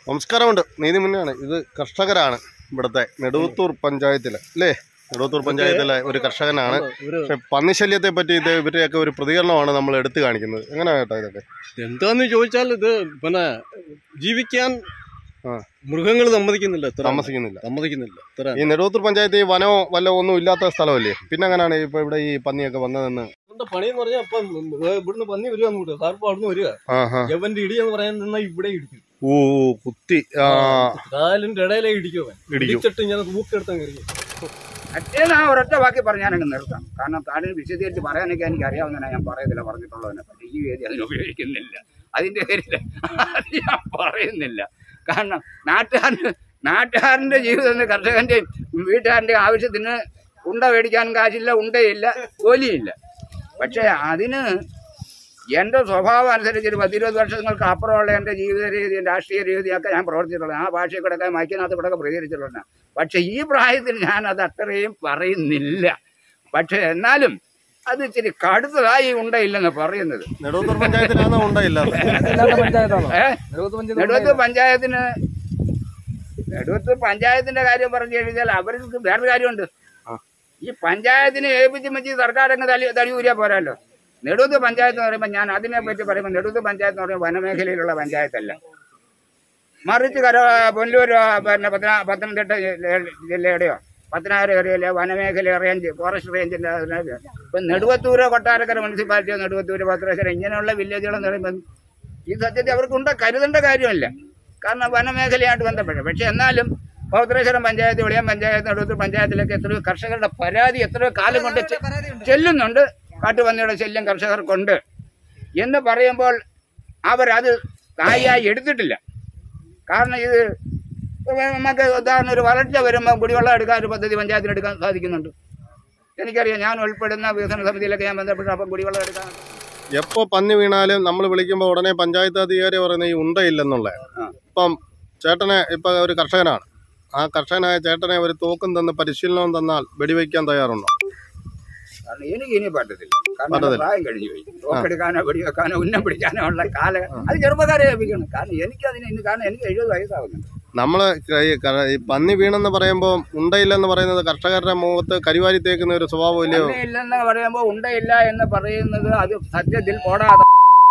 നമസ്കാരമുണ്ട് നീതി മുന്നെയാണ് ഇത് കർഷകരാണ് ഇവിടുത്തെ നെടുവത്തൂർ പഞ്ചായത്തിലെ അല്ലേ നെടുവത്തൂർ പഞ്ചായത്തിലെ ഒരു കർഷകനാണ് ഒരു പക്ഷെ പന്നിശല്യത്തെ പറ്റി ഇത് ഇവരുടെയൊക്കെ ഒരു പ്രതികരണമാണ് നമ്മൾ എടുത്തു കാണിക്കുന്നത് എങ്ങനെയാ കേട്ടോ ഇതൊക്കെ എന്താന്ന് ചോദിച്ചാൽ ഇത് പിന്നെ ജീവിക്കാൻ ആ. മൃഗങ്ങൾ സമ്മതിക്കുന്നില്ല ഇത്ര താമസിക്കുന്നില്ല സമ്മതിക്കുന്നില്ല ഇത്ര ഈ നെടുവത്തൂർ പഞ്ചായത്ത് ഈ വനമോ വല്ല ഒന്നും ഇല്ലാത്ത സ്ഥലമല്ലേ പിന്നെ എങ്ങനെയാണ് ഇപ്പൊ ഇവിടെ ഈ പന്നിയൊക്കെ വന്നതെന്ന് എന്താ പണി എന്ന് പറഞ്ഞാൽ ഇപ്പം ഇവിടുന്ന് പന്നി വരിക അങ്ങോട്ട് സാർപ്പ് അവിടുന്ന് വരിക ആ ഹാ യവന്റെ ഇടി എന്ന് പറയാൻ നിന്നാ ഇവിടെ ഇടിക്കും ഓ ഓ, കുത്തി ആ കാലിന്റെ ഇടയിലേ ഇടിക്കും അവൻ ഇടിക്കും. ഇടിച്ചിട്ട് ഞാൻ തൂക്കെടുത്തങ്ങ് എറിയും മറ്റേത് ആ ഒരൊറ്റ വാക്കി പറഞ്ഞാൽ നിർത്താം കാരണം കാടിന് വിശദീകരിച്ച് പറയാനൊക്കെ എനിക്ക് അറിയാവുന്ന ഞാൻ പറയത്തില്ല പറഞ്ഞിട്ടുള്ളതിനെ പറ്റി ഈ വേദി അതിന് ഉപയോഗിക്കുന്നില്ല അതിന്റെ പേരിൽ അത് ഞാൻ പറയുന്നില്ല കാരണം നാട്ടുകാരന് നാട്ടുകാരന്റെ ജീവിതത്തിൽ കർഷകന്റെയും വീട്ടുകാരന്റെയും ആവശ്യത്തിന് ഉണ്ട മേടിക്കാൻ കാശില്ല ഉണ്ടയില്ല ജോലിയില്ല പക്ഷേ അതിന് എൻ്റെ സ്വഭാവം അനുസരിച്ച് ഒരു പത്തിരുപത് വർഷങ്ങൾക്ക് അപ്പുറമുള്ള എൻ്റെ ജീവിത രീതിയും രാഷ്ട്രീയ രീതിയൊക്കെ ഞാൻ പ്രവർത്തിച്ചിട്ടുള്ളത് ആ ഭാഷയിൽ കൂടെ മൈക്കിനകത്ത് കൂടെ പ്രതികരിച്ചിട്ടുണ്ട് പക്ഷെ ഈ പ്രായത്തിൽ ഞാൻ അത് അത്രയും പറയുന്നില്ല പക്ഷെ എന്നാലും അത് ഇച്ചിരി കടുത്തതായി ഉണ്ടയില്ലെന്ന് പറയുന്നത് നെടുവത്തൂർ പഞ്ചായത്തിലാണോ ഉണ്ടായില്ല ഏ നെടുവത്തൂർ പഞ്ചായത്തിന് നെടുവത്തൂർ പഞ്ചായത്തിന്റെ കാര്യം പറഞ്ഞു കഴിഞ്ഞാൽ അവർക്ക് വേറൊരു കാര്യമുണ്ട് ആ. ഈ പഞ്ചായത്തിനെ ഏൽപ്പിച്ച് വെച്ച് സർക്കാർ അങ്ങ് തലി തടി ഊരിയാ പോരാല്ലോ നെടുവത്തൂർ പഞ്ചായത്ത് എന്ന് പറയുമ്പോൾ ഞാൻ അതിനെ പറ്റി പറയുമ്പോൾ നെടുവത്തൂർ പഞ്ചായത്ത് എന്ന് പറയുമ്പോൾ വനമേഖലയിലുള്ള പഞ്ചായത്തല്ല മറിച്ച് കര പൊല്ലൂർ പിന്നെ പത്തന പത്തനംതിട്ട ജില്ല- ജില്ലയുടെയോ പത്തനാറ് ഏരിയയിലെ വനമേഖല റേഞ്ച് ഫോറസ്റ്റ് റേഞ്ചിന്റെ അതിനകത്ത് ഇപ്പം നെടുവത്തൂര് കൊട്ടാരക്കര മുനിസിപ്പാലിറ്റിയോ നെടുവത്തൂര് പത്രശ്ശേരി ഇങ്ങനെയുള്ള വില്ലേജുകളെന്ന് പറയുമ്പോൾ ഈ സത്യത്തിൽ അവർക്കുണ്ട് കരുതേണ്ട കാര്യമല്ല കാരണം വനമേഖലയായിട്ട് ബന്ധപ്പെട്ട് പക്ഷെ എന്നാലും പൗത്രേശ്വരം പഞ്ചായത്ത് വെളിയം പഞ്ചായത്ത് നെടുവത്തൂർ പഞ്ചായത്തിലൊക്കെ എത്രയോ കർഷകരുടെ പരാതി എത്രയോ കാലം കൊണ്ട് ചെ- ചെല്ലുന്നുണ്ട് കാട്ടുപന്നിയുടെ ശല്യം കർഷകർക്കുണ്ട് എന്ന് പറയുമ്പോൾ അവരത് തായായി എടുത്തിട്ടില്ല കാരണം ഇത് നമുക്ക് ഉദാഹരണം ഒരു വരൾച്ച വരുമ്പോൾ കുടിവെള്ളം എടുക്കാൻ ഒരു പദ്ധതി പഞ്ചായത്തിന് എടുക്കാൻ സാധിക്കുന്നുണ്ട് എനിക്കറിയാം ഞാൻ ഉൾപ്പെടുന്ന വികസന സമിതിയിലൊക്കെ ഞാൻ ബന്ധപ്പെട്ടു അപ്പം കുടിവെള്ളം എടുക്കാൻ എപ്പോ പന്നി വീണാലും നമ്മൾ വിളിക്കുമ്പോൾ ഉടനെ പഞ്ചായത്ത് അധികാരി പറയുന്നത് ഈ ഉണ്ടയില്ലെന്നുള്ള ആ. ഇപ്പം ചേട്ടനെ ഇപ്പൊ ഒരു കർഷകനാണ് ആ കർഷകനായ ചേട്ടനെ ഒരു തോക്കും തന്ന് പരിശീലനം തന്നാൽ വെടിവെക്കാൻ തയ്യാറുണ്ടോ കാരണം എനിക്ക് ഇനി പറ്റത്തില്ല കാരണം പറ്റത്തില്ല. എൻ്റെ പ്രായം കഴിഞ്ഞു പോയി തോക്കെടുക്കാനോ വെടിവെക്കാനോ ഉന്നം പിടിക്കാനോ ഉള്ള കാലം അത് ചെറുപ്പക്കാരെ ഏൽപ്പിക്കണം കാരണം എനിക്ക് അതിന് ഇന്ന് കാരണം എനിക്ക് എഴുപത് വയസ്സാവുന്നുണ്ട് നമ്മള് ഈ ക- ഈ പന്നി വീണെന്ന് പറയുമ്പോൾ ഉണ്ടയില്ലെന്ന് പറയുന്നത് കർഷകരുടെ മുഖത്ത് കരിവാരി തേക്കുന്ന ഒരു സ്വഭാവം ഇല്ലയോ ഇല്ലെന്ന് പറയുമ്പോൾ ഉണ്ടയില്ല എന്ന് പറയുന്നത് അത് സത്യത്തിൽ പോടാതെ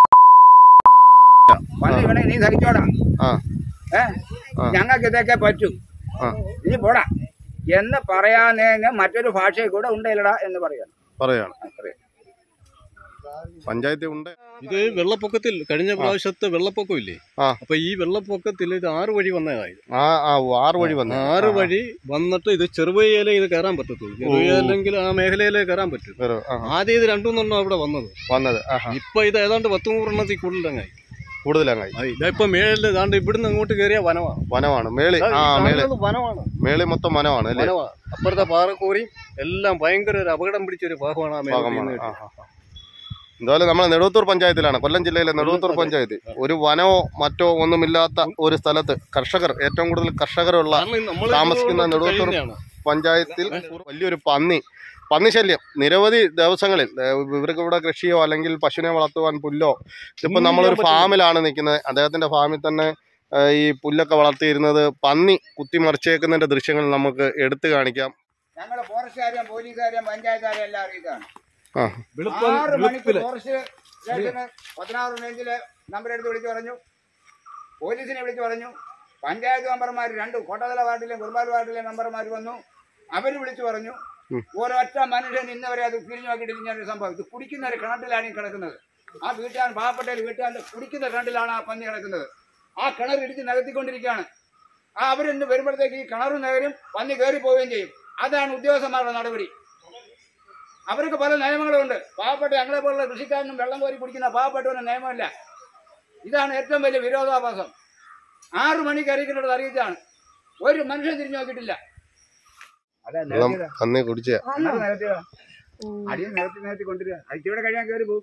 പന്നി വേണേ നീ സഹിച്ചോടാ ആ ഏ ആ. ഞങ്ങൾക്ക് ഇതൊക്കെ പറ്റൂ ആ നീ പോടാ എന്ന് പറയാനേന് മറ്റൊരു ഭാഷയിൽ കൂടെ ഉണ്ടയില്ലടാ എന്ന് പറയണം പറയാണ് അത്രേ പഞ്ചായത്തിൽ ഉണ്ട് ഇത് വെള്ളപ്പൊക്കത്തിൽ കഴിഞ്ഞ പ്രാവശ്യത്തെ വെള്ളപ്പൊക്കം ഇല്ലേ ആ. അപ്പൊ ഈ വെള്ളപ്പൊക്കത്തിൽ ഇത് ആറ് വഴി വന്നതായത് ആ ആ ഓ, ആറ് വഴി വന്നു ആറ് വഴി വന്നിട്ട് ഇത് ചെറുവയ്യയിലേ ഇത് കയറാൻ പറ്റത്തുള്ളൂ ചെറുവയ്യല്ലെങ്കിൽ ആ മേഖലയിലേ കയറാൻ പറ്റും വരും. ആ, ആദ്യം ഇത് രണ്ടുമൂന്നെണ്ണം അവിടെ വന്നത് വന്നത് ആഹാ ഇപ്പൊ ഇത് ഏതാണ്ട് പത്ത് നൂറെണ്ണത്തിൽ കൂടുതലങ്ങായി കൂടുതലങ്ങായി ഇപ്പൊ മേളിൽ ഏതാണ്ട് ഇവിടുന്ന് അങ്ങോട്ട് കയറിയ വനമാണ് വനമാണ് മേളി ആ, ആ ഈ മേളി കാണുന്നത് വനമാണ് മേളി മൊത്തം വനമാണ് അല്ലേ വനമാണ് അപ്പുറത്തെ പാറക്കോറിയും എല്ലാം ഭയങ്കര ഒരു അപകടം പിടിച്ച ഒരു ഭാഗമാണ് ആ മേഖലയിൽ ഭാഗമാണ് നിന്ന് ആ, ആ, ആ. എന്തായാലും നമ്മൾ നെടുവത്തൂർ പഞ്ചായത്തിലാണ് കൊല്ലം ജില്ലയിലെ നെടുവത്തൂർ പഞ്ചായത്ത് ഒരു വനമോ മറ്റോ ഒന്നുമില്ലാത്ത ഒരു സ്ഥലത്ത് കർഷകർ ഏറ്റവും കൂടുതൽ കർഷകരുള്ള കാരണം നമ്മള് താമസിക്കുന്ന ഇതുകൊണ്ടൊക്കെ നെടുവത്തൂർ കഴിയുന്നതാണ്. പഞ്ചായത്തിൽ വലിയൊരു പന്നി പന്നി ശല്യം നിരവധി ദിവസങ്ങളിൽ ഏ, ഇവർക്ക് ഇവിടെ കൃഷിയോ അല്ലെങ്കിൽ പശുവിനെ വളർത്തുവാൻ പുല്ലോ ഇപ്പം ഒന്നും നമ്മളൊരു ചെയ്യാൻ പറ്റില്ല. ഫാമിലാണ് നിൽക്കുന്നത് അദ്ദേഹത്തിന്റെ ഫാമിൽ തന്നെ ഏ, ഈ പുല്ലൊക്കെ വളർത്തിയിരുന്നത് പന്നി കുത്തിമറിച്ചേക്കുന്നതിന്റെ ദൃശ്യങ്ങൾ നമുക്ക് എടുത്തു കാണിക്കാം ഞങ്ങൾ ഫോറസ്റ്റുകാരെയും പോലീസുകാരെയും പഞ്ചായത്തുകാരെയും എല്ലാം അറിയിക്കാണ് ആ വെളുപ്പം ആറ് മണിക്ക് വെളുപ്പില് ഫോറസ്റ്റ് സ്റ്റേഷന് പതിനാറ് റേഞ്ചില് നമ്പർ എടുത്ത് വിളിച്ചു പറഞ്ഞു പോലീസിനെ വിളിച്ചു പറഞ്ഞു പഞ്ചായത്ത് മെമ്പർമാർ രണ്ട് കോട്ടതല വാർഡിലെയും കുർബാൽ വാർഡിലെ മെമ്പർമാർ വന്നു അവർ വിളിച്ചു പറഞ്ഞു ഉം. ഒരൊറ്റ മനുഷ്യൻ ഇന്നവരെ അത് തിരിഞ്ഞു നോക്കിയിട്ട് ഇങ്ങനെ ഒരു സംഭവം ഇത് കുടിക്കുന്ന ഒരു കിണറ്റിലാണ് ഈ കിടക്കുന്നത് ആ വീട്ടുകാരൻ പാവപ്പെട്ട ഒരു വീട്ടുകാരൻ്റെ കുടിക്കുന്ന കിണറ്റിലാണ് ആ പന്നി കിടക്കുന്നത് ആ കിണർ ഇടിച്ച് നികത്തിക്കൊണ്ടിരിക്കുകയാണ് ആ അവരിന്ന് വരുമ്പോഴത്തേക്ക് ഈ കിണർ നഗരും പന്നി കയറി പോവുകയും ചെയ്യും അതാണ് ഉദ്യോഗസ്ഥന്മാരുടെ നടപടി അവർക്ക് പല നിയമങ്ങളുണ്ട് പാവപ്പെട്ട ഞങ്ങളെ പോലുള്ള കൃഷിക്കാരനും വെള്ളം കോരി കുടിക്കുന്ന പാവപ്പെട്ടവന് നിയമമില്ല ഇതാണ് ഏറ്റവും വലിയ വിരോധാഭാസം ആറു മണിക്ക് അറിയിക്കേണ്ടത് അറിയിച്ചാണ് ഒരു മനുഷ്യൻ തിരിഞ്ഞു നോക്കിയിട്ടില്ല അതെ വെള്ളം പന്നി കുടിച്ച അടിയും നിരത്തി നിരത്തി കൊണ്ടുവരിക അയച്ചിവിടെ കഴിയാൻ കയറി പോകും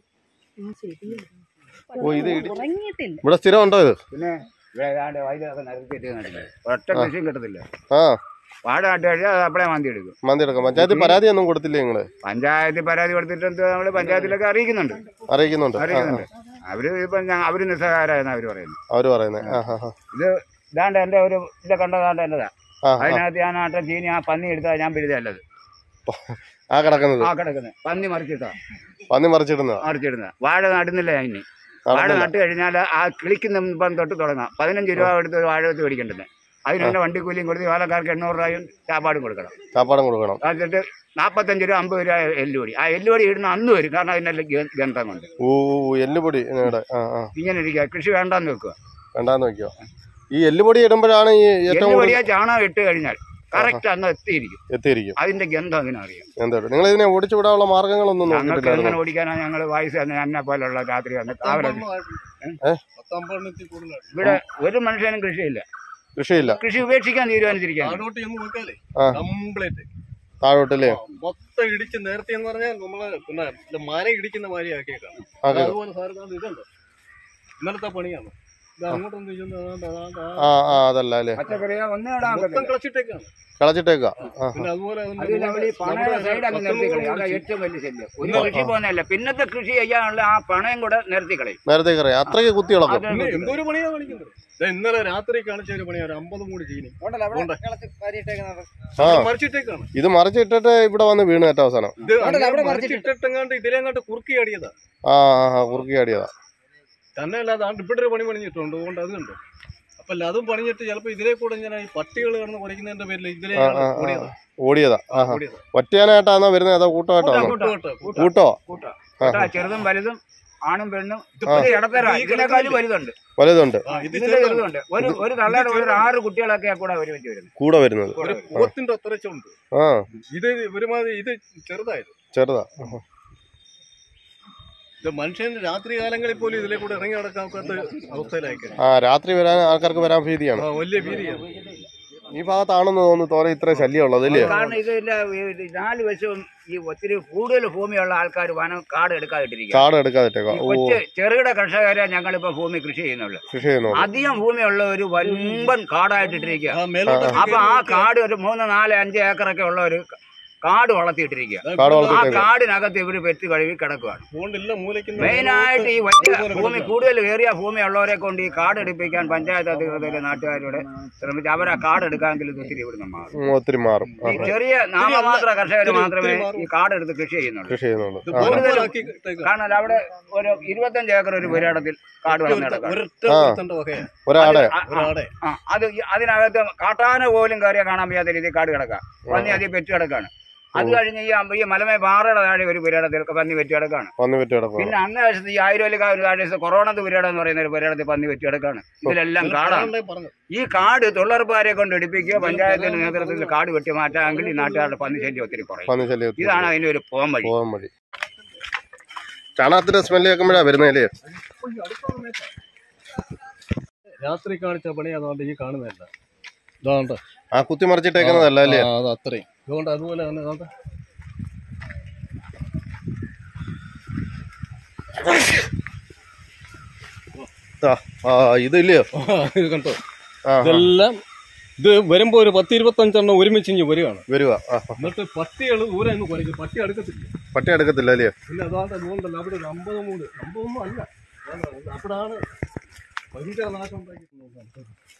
ഓ ഇത് ഇടി- ഉറങ്ങിയിട്ടില്ല ഇവിടെ സ്ഥിരം ഉണ്ടോ ഇത് പിന്നെ ഇവിടെ ഏതാണ്ട് വയലൊക്കെ നിരത്തിയിട്ട് കണ്ടില്ല ഒറ്റ കൃഷിയും കിട്ടത്തില്ല ആ പാട് നട്ട് കഴിഞ്ഞാൽ അത് അപ്പളേ മാന്തി എടുക്കും മന്തി എടുക്കാം പഞ്ചായത്തിൽ പരാതി ഒന്നും കൊടുത്തില്ലേ നിങ്ങള് പഞ്ചായത്തിൽ പരാതി കൊടുത്തിട്ട് നമ്മൾ പഞ്ചായത്തിലൊക്കെ അറിയിക്കുന്നുണ്ട് അറിയിക്കുന്നുണ്ട് ആ, ആ. അറിയിക്കുന്നുണ്ട് അവര് ഇപ്പം അവര് നിസ്സഹായരായെന്ന് അവര് പറയുന്നത് അവര് പറയുന്നത് ആ ആ ആ ഇത് ഇതാണ്ട് എൻ്റെ ഒരു ഇത് കണ്ടതാണ്ട് എൻ്റെതാ ആ ആ, അതിനകത്ത് ഞാൻ ആട്ടം ചീനി ആ പന്നി എടുത്താൽ ഞാൻ പിഴുതല്ലത് ആ കിടക്കുന്നത് ആ കിടക്കുന്നത് പന്നി മറിച്ചിട്ടാ പന്നി മറിച്ചിടുന്നത് മറിച്ചിടുന്നത് വാഴ നടുന്നില്ല അതിന് വാഴ നട്ട് കഴിഞ്ഞാൽ ആ കിളിക്കുന്ന മുമ്പം തൊട്ട് തുടങ്ങാം പതിനഞ്ച് രൂപ എടുത്ത് ഒരു വാഴ വെച്ച് മേടിക്കേണ്ടത് അതിന് തന്നെ വണ്ടിക്കൂലിയും കൊടുത്ത് വേലക്കാർക്ക് എണ്ണൂറ് രൂപയും ചാപ്പാടും കൊടുക്കണം ചാപ്പാടം കൊടുക്കണം എന്നിട്ട് നാൽപ്പത്തഞ്ച് രൂപ അമ്പത് രൂപ എല്ലുപൊടി ആ എല്ലുപൊടി ഇടുന്ന അന്ന് വരും കാരണം അതിനെല്ലാം ഗ- ഗന്ധം കൊണ്ട് ഓ എല്ലുപൊടി ഇവിടെ ആ ആ ഇങ്ങനെ ഇരിക്കുക കൃഷി വേണ്ടാന്ന് വെക്കുക വേണ്ടാന്ന് വെക്കോ ഈ എല്ലുപൊടി ഇടുമ്പോഴാണ് ഈ ഏറ്റവും കൂടുതൽ എല്ലുപൊടിയാ ചാണകം ഇട്ട് കഴിഞ്ഞാൽ കറക്റ്റ് അന്ന് എത്തിയിരിക്കും എത്തിയിരിക്കും അതിന്റെ ഗന്ധം അതിനറിയാം എന്താ നിങ്ങൾ ഇതിനെ ഓടിച്ചു വിടാനുള്ള മാർഗങ്ങളൊന്നും ഞങ്ങൾക്ക് നോക്കിയിട്ടില്ലായിരുന്നു എങ്ങനെ ഓടിക്കാനാ ഞങ്ങൾ വയസ്സ് തന്നെ എന്നെ പോലുള്ള രാത്രി വന്ന് കാവലൊക്കെ പത്തമ്പണ്ണത്തിൽ കൂടുതലാണ് ഇവിടെ ഒരു മനുഷ്യനും കൃഷിയില്ല കൃഷിയില്ല കൃഷി ഉപേക്ഷിക്കാൻ തീരുമാനിച്ചിരിക്കുകയാണ് താഴോട്ട് ചെന്ന് നോക്കാലേ ആ. കംപ്ലീറ്റ് താഴോട്ടല്ലേ മൊത്തം ഇടിച്ച് നേരത്തെ എന്ന് പറഞ്ഞാൽ നമ്മള് പിന്നെ ഇത് മര ഇടിക്കുന്ന മാതിരിയാക്കിയേക്കാണ് അതെ അതുപോലെ സാറ് കാണുന്നത് ഇതുണ്ട് ഇന്നലത്തെ പണിയാണ് ഇത് അങ്ങോട്ടൊന്നും ചെയ്യുന്ന അതാണ്ട് അതാണ്ട് ആ ആ ആ അതല്ല അല്ലേ പച്ചക്കറിയാ ഒന്നും ഇടാൻ മൊത്തം ഒക്കത്തില്ല. കളിച്ചിട്ടേക്കാണ് കളച്ചിട്ടേക്ക ആ പിന്നെ അതുപോലെ അതിന്റെ അത് നമ്മൾ ഈ പണയുടെ നമ്മുടെ സൈഡ് അങ്ങ് പത്ത് നിർത്തിക്കളയും നൂറ് അതാ ഏറ്റവും വലിയ ശല്യം ഒരു കൃഷി പോകുന്നതല്ല പിന്നത്തെ കൃഷി ചെയ്യാനുള്ള ആ പണയം കൂടെ നിർത്തിക്കളയും നേരത്തെ കറിയാം അത്രയ്ക്ക് കുത്തി ഇളക്കും അത് പിന്നെ എന്തോ ഒരു പണിയാ കാണിക്കുന്നത് ദേ ഇന്നലെ രാത്രി കാണിച്ച ഒരു പണിയാ ഒരു അമ്പത് മൂട് ചീനി ഉണ്ട്. ആ മറിച്ചിട്ടേക്കാണ് ഇത് മറിച്ചിട്ടിട്ട് ഇവിടെ വന്ന് വീണ് ഏറ്റ അവസാനം ഇത് അങ്ങനെ മറിച്ചിട്ടിട്ടെങ്ങാണ്ട് ഇതിലെങ്ങാണ്ട് കുറുക്കി അടിയതാ ആ ആ, ആ കുറുക്കി ആടിയതാ തന്നെ അല്ലാതെ ആണ്ട് ഇവിടെ ഒരു പണി പണിഞ്ഞിട്ടുണ്ട് അതുകൊണ്ട് അതുണ്ട് അപ്പൊ അല്ല അതും പണിഞ്ഞിട്ട് ചിലപ്പോ ഇതിലെ കൂടെ ഇങ്ങനെ ഈ പട്ടികൾ കിടന്ന് കുറയ്ക്കുന്നതിന്റെ പേരിൽ ഇതിലെ ആ, ആ, ആ. ഓടിയതാ ഓടിയതാ ആ ആ. ഓടിയതാ ഒറ്റയാനായിട്ടാണോ വരുന്നത് അതോ കൂട്ടമായിട്ടാണോ കൂട്ടാ, കൂട്ടാ, കൂട്ടാ. കൂട്ടോ കൂട്ടാ കൂട്ടാ ചെറുതും വലുതും ആണും പെണ്ണും ഇത് ഇടത്തര ഇതിനേക്കാളും വലുതുണ്ട് വലുതുണ്ട് ആ, ഇത് ഇതിന്റെ ചെറുതാണ്. ചെറുതുണ്ട് ഒരു ഒരു തള്ളയുടെ ഒരു ആറ് കുട്ടികളൊക്കെ കൂടെ ഒരുമിച്ച് വരുന്നത് കൂടെ വരുന്നത് ഒരു പോത്തിന്റെ അത്രച്ചുണ്ട് ആ ഇത് ഒരുമാതിരി ഇത് ചെറുതായത് ചെറുതാ ആഹാ. ഇത് മനുഷ്യൻ രാത്രി കാലങ്ങളിൽ പോലും ഇതിലെ കൂടെ ഇറങ്ങി നടക്കാത്ത അവസ്ഥയിലായിരിക്കും ആ രാത്രി വരാൻ ആൾക്കാർക്ക് വരാൻ ഭീതിയാണ് ആ വലിയ ഭീതിയാണ് ഈ ഭാഗത്താണെന്ന് തോന്നുന്നു തോര ഇത്ര ശല്യം ഉള്ളത് അല്ലേ കാരണം ഇതില്ല ഈ നാല് വശവും ഈ ഒത്തിരി കൂടുതൽ ഭൂമിയുള്ള ആൾക്കാർ വനം കാട് എടുക്കാതിട്ടിരിക്കുക കാട് എടുക്കാതിട്ടേക്ക ഓ കൊച്ചു ചെറുകിട കർഷകരെ ഞങ്ങളിപ്പോ ഭൂമി കൃഷി ചെയ്യുന്നുള്ളു കൃഷി ചെയ്യുന്നു അധികം ഭൂമിയുള്ള ഒരു വൻപൻ കാടായിട്ടിരിക്കുക ആ മേലോട്ട് അപ്പൊ ആ കാട് ഒരു മൂന്ന് നാല് അഞ്ച് ഏക്കറൊക്കെ ഉള്ള ഒരു കാട് വളർത്തിയിട്ടിരിക്കുക കാട് ആ വളർത്തിട്ടേക്ക കാടിനകത്ത് ഇവര് പെറ്റ് കഴുകി കിടക്കുകയാണ് ഫോണില്ല മൂലയ്ക്കുന്ന മെയിനായിട്ട് ഈ വലിയ ഭൂമി കൂടുതൽ ഏറിയ ഭൂമി ഉള്ളവരെ കൊണ്ട് ഈ കാട് എടുപ്പിക്കാൻ പഞ്ചായത്ത് അധികൃതരെ നാട്ടുകാരോട് ശ്രമിച്ച് അവർ ആ കാട് എടുക്കാമെങ്കിൽ ഇത് ഒത്തിരി ഇവിടുന്ന് മാറും ഉം, ഒത്തിരി മാറും ആ, ഈ ചെറിയ നാമമാത്ര കർഷകർ ഒത്തിരി മാത്രമേ മാറും. ഈ കാട് എടുത്ത് കൃഷി ചെയ്യുന്നുള്ളൂ കൃഷി ചെയ്യുന്നുണ്ട് ഇത് ആ, ബോർഡുകളാക്കി ഇട്ടേക്കാ. കാരണം അവിടെ ഒരു ഇരുപത്തഞ്ച് ഏക്കർ ഒരു പുരാടത്തിൽ കാട് വളർന്നു കിടക്കാം ഒരൊറ്റ ആ. ഒരുത്തന്റെ വകയാ ഒരാടെ ഒരാടെ ആ അത് ഈ- അതിനകത്ത് കാട്ടാന പോലും കയറിയാൽ കാണാൻ വയ്യാത്ത രീതിയിൽ കാട് കിടക്കാം പന്നി അതിൽ പെറ്റ് കിടക്കാണ് അത് കഴിഞ്ഞ് ഈ അമ്പ- ഈ മലമേ പാറയുടെ താഴെ ഒരു പുരാടത്തിൽ പന്നി പെറ്റ് കിടക്കാണ് വന്ന് വിറ്റ് കിടക്കും പിന്നെ അങ്ങേ വശത്ത് ഈ ആയിരം താഴെ കൊറോണ പുരാടം എന്ന് പറയുന്ന ഒരു പുരാടത്തിൽ പന്നി വെച്ച് കിടക്കാണ് ഇതിലെല്ലാം കാടാണ് ആളുടെ പറഞ്ഞു ഈ കാട് തൊഴിലുറപ്പുകാരെ കൊണ്ട് എടുപ്പിക്കുക പഞ്ചായത്തിന്റെ നേതൃത്വത്തിൽ കാട് വെട്ടി മാറ്റാമെങ്കിൽ ഈ നാട്ടുകാരുടെ പന്നി ശല്യം ഒത്തിരി കുറയും വന്ന് ശല്യം ഒത്തിരി ഇതാണ് അതിന്റെ ഒരു പോം വഴി പോകാൻ മതി ചാണകത്തിന്റെ സ്മെല്ല് കേൾക്കുമ്പോഴാ വരുന്നല്ലേ രാത്രി കാണിച്ച പണി അതുകൊണ്ട് ഈ കാണുന്നതല്ല ഇതാണ്ട് ആ കുത്തി മറിച്ചിട്ടേക്കുന്നതല്ല അല്ലേ ആ, അത് അത്രയും അതുകൊണ്ട് അതുപോലെ തന്നെ അതാണ്ട് ആ, ആ ഇതില്ലയോ ഇത് കണ്ടോ ആ ആ, ഇതെല്ലാം ഇത് വരുമ്പോ ഒരു പത്ത് ഇരുപത്തഞ്ചെണ്ണം ഒരുമിച്ച് ഇഞ്ഞ് വരികയാണ് വരുക ആ ആ. എന്നിട്ട് പട്ടികൾ ദൂരെ നിന്ന് കുറയ്ക്കും പട്ടി അടുക്കത്തില്ല പട്ടി എടുക്കത്തില്ല അല്ലേ പിന്നെ അതാണ്ട് അതുകൊണ്ടല്ല അവിടെ ഒരു അമ്പത് മൂട് അമ്പതൊന്നും അല്ല അതാണ് അവിടാണ് ഭയങ്കര നാശം ഉണ്ടാക്കിയിട്ടുള്ളത്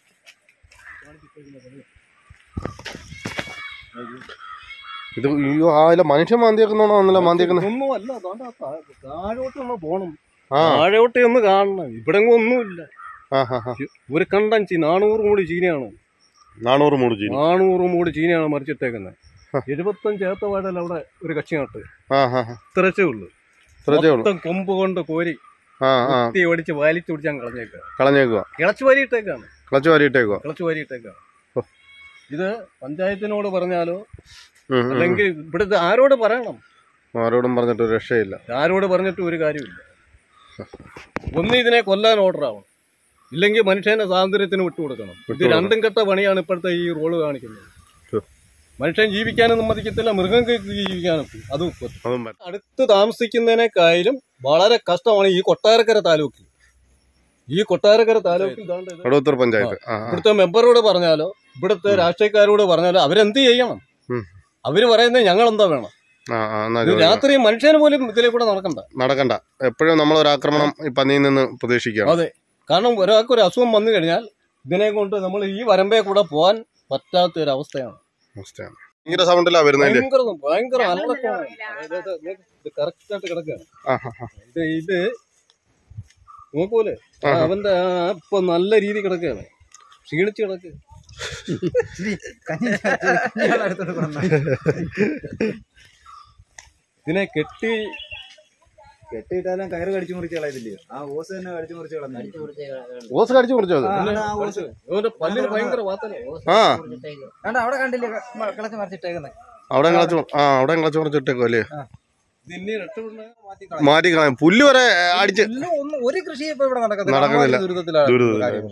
ഇത് അയ്യോ ആ ഇല്ല മനുഷ്യൻ മാന്തിയേക്കുന്നോണോ ഒന്നല്ല മാന്തിയേക്കുന്നത് ഒന്നും അല്ല അതാണ്ട് ആ താ- താഴോട്ട് ഒന്ന് പോണം ആ താഴോട്ട് ഒന്ന് കാണണം ഇവിടെ ഒന്നുമില്ല ആ ആ ആ. ഒരു കണ്ടം ചീ നാനൂറ് മൂടി ചീനയാണ് നാനൂറ് മൂട് ചീനി നാനൂറ് മൂടി ചീനയാണ് മറിച്ചിട്ടേക്കുന്നത് എഴുപത്തഞ്ച് ഏത്തവാഴൽ അവിടെ ഒരു കക്ഷി നട്ട് ആ ആ ആ. ഇത്രച്ചേ ഉള്ളൂ ഇത്രച്ചേ ഉള്ളൂ മൊത്തം കൊമ്പ് കൊണ്ട് കോരി ആ ആ കുത്തി ഓടിച്ച് വലിച്ചു പിടിച്ചാൽ കളഞ്ഞേക്കുക കളഞ്ഞേക്കുക കിളച്ചു വാരിയിട്ടേക്കാണ് ക്ലച്ച് വാരിയിട്ടേക്കുക കിളച്ചു വാരിയിട്ടേക്കാണ് ഇത് പഞ്ചായത്തിനോട് പറഞ്ഞാലോ ഉം, ഉം. അല്ലെങ്കിൽ ഇവിടുത്തെ ആരോട് പറയണം ആരോടും പറഞ്ഞിട്ട് ഒരു രക്ഷയില്ല ആരോട് പറഞ്ഞിട്ട് ഒരു കാര്യമില്ല ഒന്ന് ഇതിനെ കൊല്ലാൻ ഓർഡർ ആവണം ഇല്ലെങ്കിൽ മനുഷ്യനെ സ്വാതന്ത്ര്യത്തിന് വിട്ടുകൊടുക്കണം ഇത് വിട്ടുകൊടുക്കണം. രണ്ടും കെട്ട പണിയാണ് ഇപ്പോഴത്തെ ഈ റോള് കാണിക്കുന്നത് ഉം. മനുഷ്യൻ ജീവിക്കാനും സമ്മതിക്കത്തില്ല മൃഗങ്ങൾക്ക് ജീവിക്കാനും അതും പറ്റും. അതും പറ്റും. അടുത്ത് താമസിക്കുന്നതിനേക്കാളും വളരെ കഷ്ടമാണ് ഈ കൊട്ടാരക്കര താലൂക്കിൽ ഈ കൊട്ടാരക്കര താലൂക്കിൽ ഇതാണ്ട് ഇത്. വടവത്തൂർ പഞ്ചായത്ത് ആ ആ. ഇവിടുത്തെ മെമ്പറോട് പറഞ്ഞാലോ ഇവിടുത്തെ രാഷ്ട്രീയക്കാരോട് പറഞ്ഞാലോ അവരെന്ത് ചെയ്യണം ഉം. അവര് പറയുന്നത് ഞങ്ങൾ എന്താ വേണം ആ ആ എന്നാ ഇത് ചോദിക്കാം. രാത്രി മനുഷ്യന് പോലും ഇതിലെ കൂടെ നടക്കണ്ട നടക്കണ്ട എപ്പോഴും നമ്മൾ ഒരു ആക്രമണം ഈ പന്നിയിൽ നിന്ന് പ്രതീക്ഷിക്കുകയാണ് അതെ കാരണം ഒരാൾക്ക് ഒരു അസുഖം വന്നു കഴിഞ്ഞാൽ ഇതിനെ കൊണ്ട് നമ്മൾ ഈ വരമ്പേ കൂടെ പോകാൻ പറ്റാത്ത ഒരു അവസ്ഥയാണ് അവസ്ഥയാണ് ഭയങ്കര സൗണ്ടിലാ വരുന്നതിന്റെ ഭയങ്കര ഭയങ്കര അനക്കമാണ് ഇത് കറക്റ്റ് ആയിട്ട് കിടക്കുകയാണ് ആ ആ, ആ. ഇത് ഇത് നോക്കൂലെ ആ. അവന്റെ ആ ഇപ്പൊ നല്ല രീതി കിടക്കുകയാണ് ക്ഷീണിച്ച് കിടക്കുക ഇതിനെ കെട്ടി കെട്ടിയിട്ടാലും കയറ് കടിച്ചു മുറിച്ച് കളയത്തില്ലയോ ആ ഓസ് തന്നെ കടിച്ചു മുറിച്ച് കളഞ്ഞു ഓസ് കടിച്ചു മുറിച്ചോ അത് ആ ഓസ് അവന്റെ പല്ലിന് ഭയങ്കര വാത്തന ആ കണ്ട അവിടെ കണ്ടില്ലേ കിളച്ച് മറിച്ചിട്ടേക്കുന്നത് അവിടെ കളച്ചു ആ അവിടെ കളച്ചു മുറിച്ചിട്ടേക്കോ അല്ലേ ഇതിന്നെ രക്ഷപ്പെടണ മാറ്റി മാറ്റി കളയാം പുല്ല് വരെ അടിച്ച് ഇല്ല, ഒന്നും ഒരു കൃഷി ഇപ്പൊ ഇവിടെ നടക്കത്തില്ല നടക്കുന്നില്ല. അമ്മാതിരി ദുരിതത്തിലാണ് ദുരിതം കാര്യങ്ങൾ.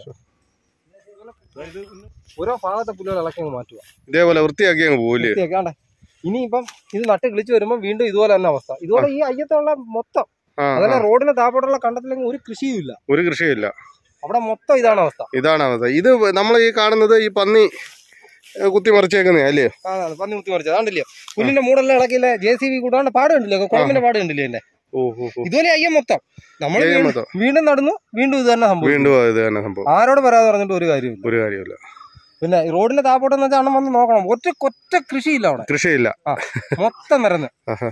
ഓരോ ഭാഗത്തെ പുല്ലുകൾ ഇളക്കി അങ്ങ് മാറ്റുക ഇതേപോലെ വൃത്തിയാക്കി അങ്ങ് പോവില്ലേ വൃത്തിയാക്കാണ്ട് ഇനിയിപ്പം ഇത് നട്ട് കിളിച്ച് വരുമ്പോൾ വീണ്ടും ഇതുപോലെ തന്നെ അവസ്ഥ ഇതുപോലെ ഈ അയ്യത്തുള്ള മൊത്തം ആ അതല്ല ആ. റോഡിന് താപ്പോട്ടുള്ള കണ്ടത്തിലെങ്കിൽ ഒരു കൃഷിയും ഇല്ല ഒരു കൃഷിയില്ല അവിടെ മൊത്തം ഇതാണ് അവസ്ഥ ഇതാണ് അവസ്ഥ ഇത് നമ്മൾ ഈ കാണുന്നത് ഈ പന്നി ഏ, കുത്തി മറിച്ചേക്കുന്നേ അല്ലേ അതാണ് പന്നി കുത്തി മറിച്ചത് അതാണ്ടില്ലയോ പുല്ലിന്റെ മൂടെല്ലാം ഇളക്കില്ല ജെ സി ബി കൂടാണ്ട് പാട് കണ്ടില്ലേ കുളമ്പിന്റെ പാട് കണ്ടില്ലേ എന്റെ ഓ ഓ ഓ ഇതുപോലെ അയ്യം മൊത്തം നമ്മൾ അയ്യം വീണ്ടും- മൊത്തം. വീണ്ടും നടന്നു വീണ്ടും ഇത് തന്നെ സംഭവം വീണ്ടും ഇത് തന്നെ സംഭവം ആരോട് പറയാതെ പറഞ്ഞിട്ട് ഒരു കാര്യമില്ല ഒരു കാര്യമില്ല പിന്നെ ഈ റോഡിന്റെ താപ്പോട്ടെന്ന് വെച്ചാൽ അണ്ണം വന്ന് നോക്കണം ഒറ്റ കൊറ്റ കൃഷിയില്ല അവിടെ കൃഷിയില്ല ആ മൊത്തം നിറഞ്ഞ് ആഹാ.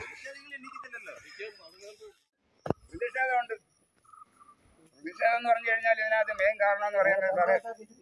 പ്രതിഷേധമുണ്ട് പ്രതിഷേധം എന്ന് പറഞ്ഞു കഴിഞ്ഞാൽ ഇതിനകത്ത് മെയിൻ കാരണം എന്ന് പറയുന്നത് സാറേ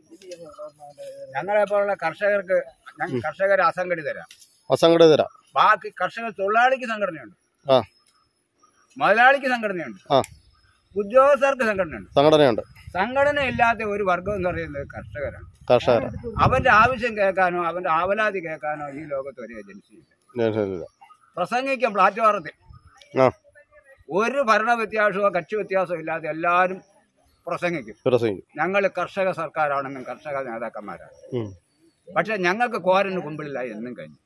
ഞങ്ങളെ പോലുള്ള കർഷകർക്ക് ഞങ്ങൾ കർഷകരെ അസംഘടിതരാം അസംഘടിതരാ ബാക്കി കർഷക തൊഴിലാളിക്ക് സംഘടനയുണ്ട് ആ മുതലാളിക്ക് സംഘടനയുണ്ട് ആ ഉദ്യോഗസ്ഥർക്ക് സംഘടനയുണ്ട് സംഘടനയുണ്ട് സംഘടന ഇല്ലാത്ത ഒരു വർഗം എന്ന് പറയുന്നത് കർഷകരാണ് കർഷകരാ അവന്റെ ആവശ്യം കേൾക്കാനോ അവന്റെ ആവലാതി കേൾക്കാനോ ഈ ലോകത്ത് ഒരു ഏജൻസിയില്ല ജനസംഖ്യ. പ്രസംഗിക്കും പ്ലാറ്റ്ഫോറത്തിൽ ആ ഒരു ഭരണ വ്യത്യാസമോ കക്ഷി വ്യത്യാസമോ ഇല്ലാതെ എല്ലാവരും പ്രസംഗിക്കും പ്രസംഗിക്കും ഞങ്ങൾ കർഷക സർക്കാരാണെന്നും കർഷക നേതാക്കന്മാരാണ് ഉം. പക്ഷെ ഞങ്ങൾക്ക് കോരന് കുമ്പിളില്ല എന്നും കഴിഞ്ഞു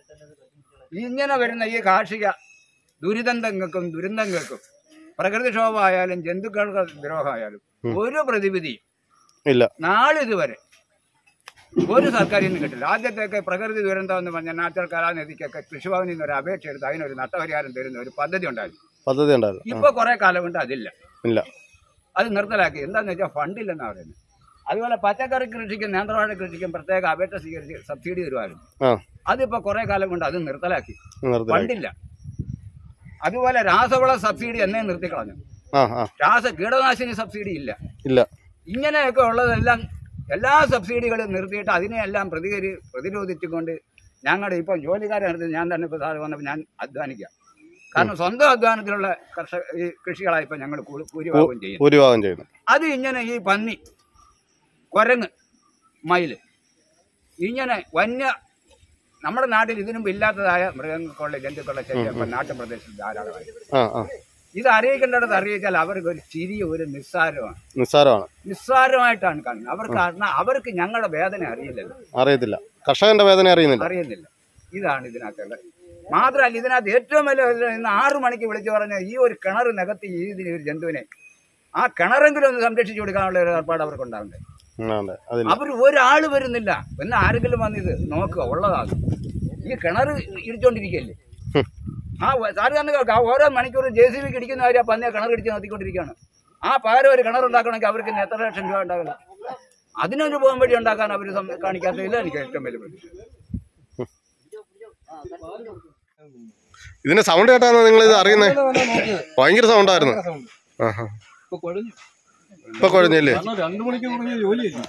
ഇങ്ങനെ വരുന്ന ഈ കാർഷിക ദുരിതങ്ങൾക്കും ദുരന്തങ്ങൾക്കും പ്രകൃതിക്ഷോഭമായാലും ജന്തുക്കൾക്ക് ദ്രോഹമായാലും ഒരു പ്രതിവിധിയും ഇല്ല നാളിതുവരെ ഒരു സർക്കാരിൽ നിന്ന് കിട്ടില്ല ആദ്യത്തേക്ക് പ്രകൃതി ദുരന്തം എന്ന് പറഞ്ഞ നാച്ചുറൽ കലാനിധിക്കൊക്കെ കൃഷിഭവനിൽ നിന്ന് ഒരു അപേക്ഷ എടുത്ത് അതിനൊരു നഷ്ടപരിഹാരം തരുന്ന ഒരു പദ്ധതി ഉണ്ടായിരുന്നു പദ്ധതി ഉണ്ടായിരുന്നു ആ. ഇപ്പൊ കുറെ കാലം കൊണ്ട് അതില്ല ഇല്ല അത് നിർത്തലാക്കി എന്താന്ന് വെച്ചാൽ ഫണ്ടില്ലെന്നാണ് പറയുന്നത് അതുപോലെ പച്ചക്കറി കൃഷിക്കും നേന്ത്രവാഴ കൃഷിക്കും പ്രത്യേക അപേക്ഷ സ്വീകരിച്ച് സബ്സിഡി തരുമായിരുന്നു ആ അതിപ്പോ കുറെ കാലം കൊണ്ട് അത് നിർത്തലാക്കി നിർത്തലാക്കി ഫണ്ടില്ല അതുപോലെ രാസവള സബ്സിഡി എന്നേ നിർത്തിക്കളഞ്ഞു ആ ആ രാസ കീടനാശിനി സബ്സിഡി ഇല്ല ഇല്ല ഇങ്ങനെയൊക്കെ ഉള്ളതെല്ലാം എല്ലാ സബ്സിഡികളും നിർത്തിയിട്ട് അതിനെയെല്ലാം പ്രതികരി പ്രതിരോധിച്ചുകൊണ്ട് ഞങ്ങളുടെ ഇപ്പം ജോലിക്കാരെടുത്ത് ഞാൻ തന്നെ ഇപ്പോൾ സാറ് വന്നപ്പോൾ ഞാൻ അധ്വാനിക്കാം കാരണം സ്വന്തം അധ്വാനത്തിലുള്ള കർഷക ഈ കൃഷികളാണ് ഇപ്പം ഞങ്ങൾ ഭൂരിഭാഗം ചെയ്യുന്നത് ഭൂരിഭാഗം ചെയ്യുന്നു അത് ഇങ്ങനെ ഈ പന്നി കുരങ്ങ് മയിൽ ഇങ്ങനെ വന്യ നമ്മുടെ നാട്ടിൽ ഇതിനു മുമ്പ് ഇല്ലാത്തതായ മൃഗങ്ങൾക്കുള്ള ജന്തുക്കളുടെ ശല്യം ഇപ്പം നാട്ടുപ്രദേശത്ത് ധാരാളമായി ആ ആ ഇത് അറിയിക്കേണ്ടിടത്ത് അറിയിച്ചാൽ അവർക്ക് ഒരു ചിരിയ ഒരു നിസ്സാരമാണ് നിസ്സാരമാണ് നിസ്സാരമായിട്ടാണ് കാണുന്നത് അവർക്ക് കാരണം അവർക്ക് ഞങ്ങളുടെ വേദന അറിയില്ലല്ലോ അറിയത്തില്ല കർഷകന്റെ വേദന അറിയുന്നില്ല അറിയുന്നില്ല ഇതാണ് ഇതിനകത്തുള്ളത് മാത്രമല്ല ഇതിനകത്ത് ഏറ്റവും വലിയ ഒരു ഇന്ന് ആറു മണിക്ക് വിളിച്ചു പറഞ്ഞ ഈ ഒരു കിണർ നികത്തി ഈ ഇതിന് ഒരു ജന്തുവിനെ ആ കിണറെങ്കിലും ഒന്ന് സംരക്ഷിച്ചു കൊടുക്കാനുള്ള ഒരു ഏർപ്പാട് അവർക്ക് ഉണ്ടാവണ്ടേ ആ, അതെ അതില്ല അവർ ഒരാൾ വരുന്നില്ല പിന്നെ ആരെങ്കിലും വന്നിത് നോക്കുക ഉള്ളതാണ് ഈ കിണർ ഇടിച്ചോണ്ടിരിക്കല്ലേ ഹും. ആ വ- സാറ് തന്നെ കേൾക്കാം ആ ഓരോ മണിക്കൂർ ജെ സി ബിക്ക് ഇടിക്കുന്ന കാര്യം പന്നിയെ കിണർ ഇടിച്ച് നിർത്തിക്കൊണ്ടിരിക്കുകയാണ് ആ പകരം ഒരു കിണർ ഉണ്ടാക്കണമെങ്കിൽ അവർക്ക് ഇന്ന് എത്ര ലക്ഷം രൂപ ഉണ്ടാകില്ല അതിനൊരു പോകാൻ വഴി ഉണ്ടാക്കാൻ അവർ കാണിക്കാത്തതില്ല എനിക്ക് ഏറ്റവും വലിയ പ്രതീക്ഷ ഇതിന്റെ സൗണ്ട് കേട്ടാണ് നിങ്ങൾ ഇത് അറിയുന്നത് നോക്കിയത് ഭയങ്കര സൗണ്ടായിരുന്നു ആ ആ ഇപ്പൊ കുഴഞ്ഞു ഇപ്പൊ കുഴഞ്ഞല്ലേ കാരണം രണ്ടു മണിക്കൂർ തുടങ്ങിയ ജോലിയല്ല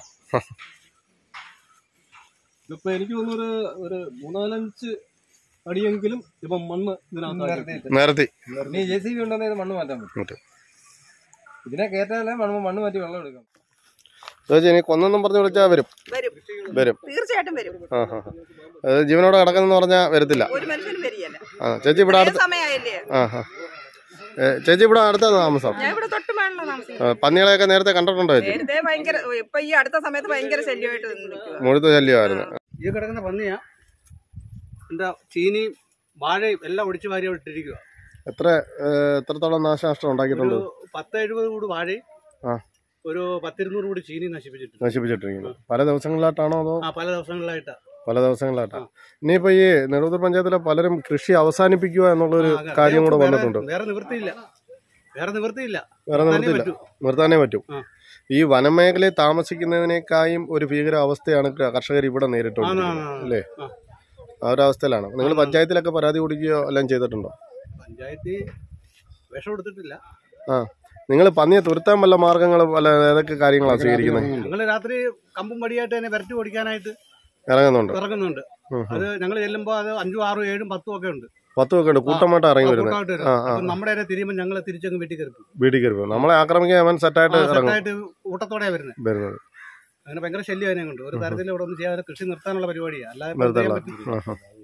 ഇപ്പൊ എനിക്ക് തോന്നുന്നു ഒരു ഒരു മൂന്നാലഞ്ച് അടിയെങ്കിലും ഇപ്പം മണ്ണ് ഇതിനകത്ത് നേരത്തെ ഇനി ജെ സി ബി ഉണ്ടെങ്കിൽ മണ്ണ് മാറ്റാൻ പറ്റും മറ്റും. ഇതിനെ കയറ്റാലേ മണ്ണ് മണ്ണ് മാറ്റി വെള്ളം എടുക്കാം ചേച്ചി ഇനി കൊന്നെന്നും പറഞ്ഞ് വിളിച്ചാൽ വരും വരും വരും തീർച്ചയായിട്ടും വരും ആ ആ ആ. അത് ജീവനോടെ കിടക്കുന്നെന്ന് പറഞ്ഞാൽ വരത്തില്ല ഒരു മനുഷ്യനും വരികയല്ല ആ ചേച്ചി ഇവിടെ അടുത്ത് സമയമായില്ലേ ആ ആ ഏ, ചേച്ചി ഇവിടെ അടുത്താണ് താമസം ഞാൻ ഇവിടെ തൊട്ട് മേളിലാണ് താമസിക്കുന്നത് ആ, പന്നികളെയൊക്കെ നേരത്തെ കണ്ടിട്ടുണ്ടോ ചേച്ചി നേരത്തെ ഭയങ്കര ഇപ്പൊ ഈ അടുത്ത സമയത്ത് ഭയങ്കര ശല്യമായിട്ട് നിൽക്കുക മുഴുത്ത ശല്യമായിരുന്നു ഈ കിടക്കുന്ന പന്നിയാ എന്താ ചീനിയും വാഴയും എല്ലാം ഒടിച്ചു വാരി അവിടെ ഇട്ടിരിക്കുക എത്ര ഏ, എത്രത്തോളം നാശനഷ്ടം ഉണ്ടാക്കിയിട്ടുണ്ട് ഒരു പത്ത് എഴുപത് കൂട് വാഴയും ആ. ഒരു പത്തിരുന്നൂറ് കൂടി ചീനി നശിപ്പിച്ചിട്ടുണ്ട് നശിപ്പിച്ചിട്ടിരിക്കുന്നത് പല ദിവസങ്ങളിലായിട്ടാണോ അതോ ആ പല ദിവസങ്ങളിലായിട്ടാ പല ദിവസങ്ങളിലായിട്ടാണ് ഇനിയിപ്പോ ഈ നെടുവത്തൂർ പഞ്ചായത്തിലെ പലരും കൃഷി അവസാനിപ്പിക്കുക എന്നുള്ളൊരു ആ, കാര്യം കൂടെ വേറെ- വന്നിട്ടുണ്ട് വേറെ നിവൃത്തിയില്ല വേറെ നിവൃത്തിയില്ല വേറെ നിർത്താനേ നിവൃത്തിയില്ല പറ്റൂ. നിർത്താനേ പറ്റും ആ. ഈ വനമേഖലയിൽ താമസിക്കുന്നതിനേക്കായും ഒരു ഭീകര അവസ്ഥയാണ് കർഷകർ ഇവിടെ നേരിട്ടുണ്ട് ആണ്, ആണ്, ആണ്. അല്ലേ ആ. ആ ഒരു അവസ്ഥയിലാണ് നിങ്ങൾ പഞ്ചായത്തിലൊക്കെ പരാതി കൊടുക്കുകയോ എല്ലാം ചെയ്തിട്ടുണ്ടോ പഞ്ചായത്ത് വിഷം എടുത്തിട്ടില്ല ആ നിങ്ങൾ പന്നിയെ തുരുത്താൻ വല്ല മാർഗങ്ങൾ വല്ല ഏതൊക്കെ കാര്യങ്ങളാണ് സ്വീകരിക്കുന്നത് ഞങ്ങൾ രാത്രി കമ്പും പടിയായിട്ട് തന്നെ വിരട്ടി ഓടിക്കാനായിട്ട് ഇറങ്ങുന്നുണ്ട് ഇറങ്ങുന്നുണ്ട് ഉം, ഉം. അത് ഞങ്ങൾ ചെല്ലുമ്പോൾ അത് അഞ്ചും ആറും ഏഴും പത്തും ഒക്കെ ഉണ്ട് പത്തും ഒക്കെ ഉണ്ട് കൂട്ടമായിട്ട് ഇറങ്ങി ആ, വരുന്നത് കൂട്ടമായിട്ട് വരും. ആ ആ അപ്പം നമ്മുടെ വരെ തിരിയുമ്പോൾ ഞങ്ങൾ തിരിച്ചങ്ങ് വീട്ടിൽ കയറി പോകും. വീട്ടിൽ കയറി പോകും. നമ്മളെ ആക്രമിക്കാൻ അവൻ സെറ്റായിട്ട് ആ, ഇറങ്ങും സെറ്റായിട്ട് കൂട്ടത്തോടെയാണ് വരുന്നത് വരുന്നത് അങ്ങനെ ഭയങ്കര ശല്യം അതിനെ കൊണ്ട് ഒരു തരത്തിൽ ഇവിടെ ഒന്നും ചെയ്യാതെ കൃഷി നിർത്താനുള്ള പരിപാടിയാണ് അല്ലാതെ ഇപ്പം നിർത്താനുള്ള ചെയ്യാൻ പറ്റില്ല. ആ, ആ.